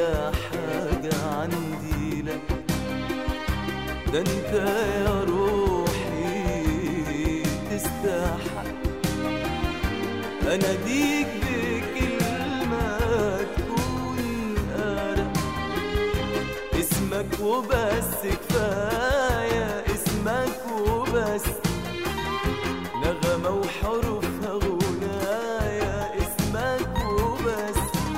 أغلى حاجة عندي لك ده انت يا روحي تستحق اناديك بكلمة تكون أرق اسمك وبس كفاية اسمك وبس نغمة وحروفها غنايا اسمك وبس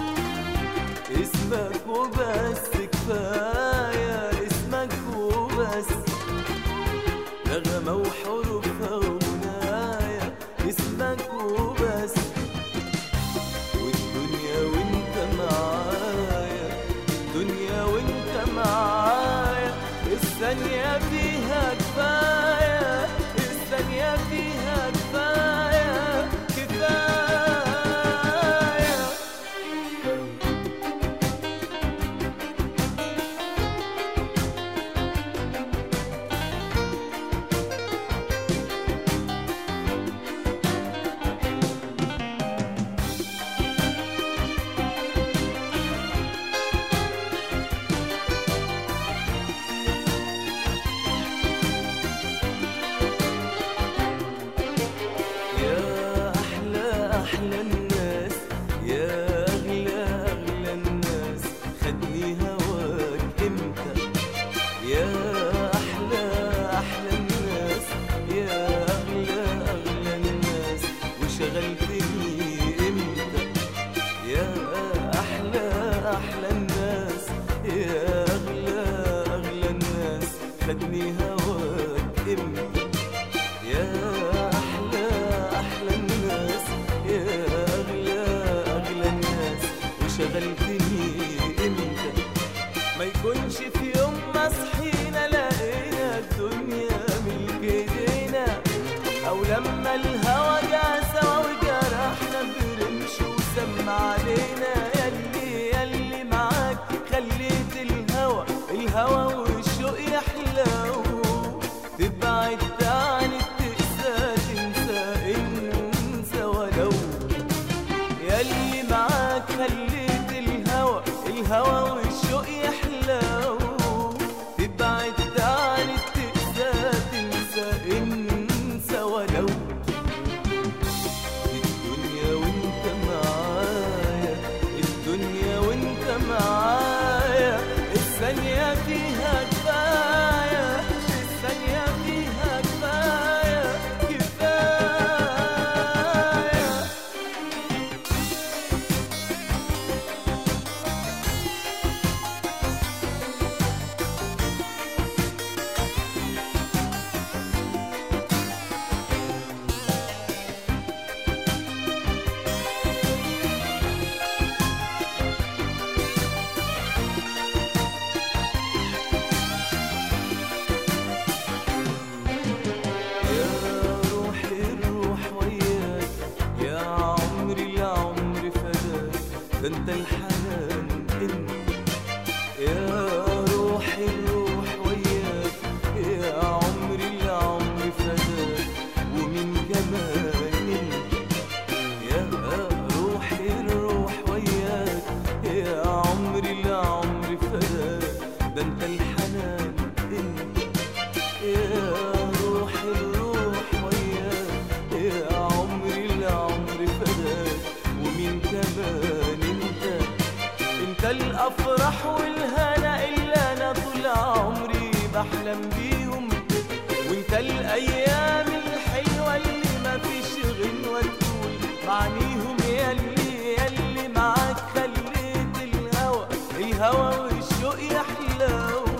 اسمك وبس كفاية اسمك وبس نغمة وحروفها غنايا اسمك وبس والدنيا وانت معايا الدنيا وانت معايا الثانية فيها كفاية الثانية فيها كفاية كفاية يا أحلى أحلى الناس يا أغلى أغلى الناس خدني هواك إمتى يا أحلى أحلى الناس يا أغلى أغلى الناس وشغلتني إمتى يا أحلى أحلى الناس يا أغلى أغلى الناس خدني هواك إمتى يا أحلى أحلى الناس يا أغلى أغلى الناس وشغلتني إمتى ما يكونش في يوم ما صحينا لقينا الدنيا ملك ايدينا أو لما الهوى جا سوا وجرحنا برمش وسمع علينا ياللي ياللي معاك خليت الهوى الهوى والشوق يحلو تبعد عن التقسى تنسى انسى ولو ياللي معاك خليت الهوى الهوى والشوق يحلو تبعد عن التقسى تنسى انسى ولو الدنيا وانت معايا الدنيا وانت معايا الثانية فيها كفاية الثانية فيها كفاية كفاية يا روحي الروح وياك يا عمري العمر فداك ده انت الحنان انت يا روحي الروح وياك يا عمري العمر فداك ومن كمان انت يا روحي الروح وياك يا عمري العمر فداك ده انت الحنان انت يا روح الروح وياك يا عمري العمر فداك ومين كمان انت انت الافراح والهنا اللي انا طول عمري بحلم بيهم وانت الايام الحلوه اللي ما فيش غنوه تقول معنيهم ياللي ياللي معاك خليت الهوى الهوى والشوق يحلو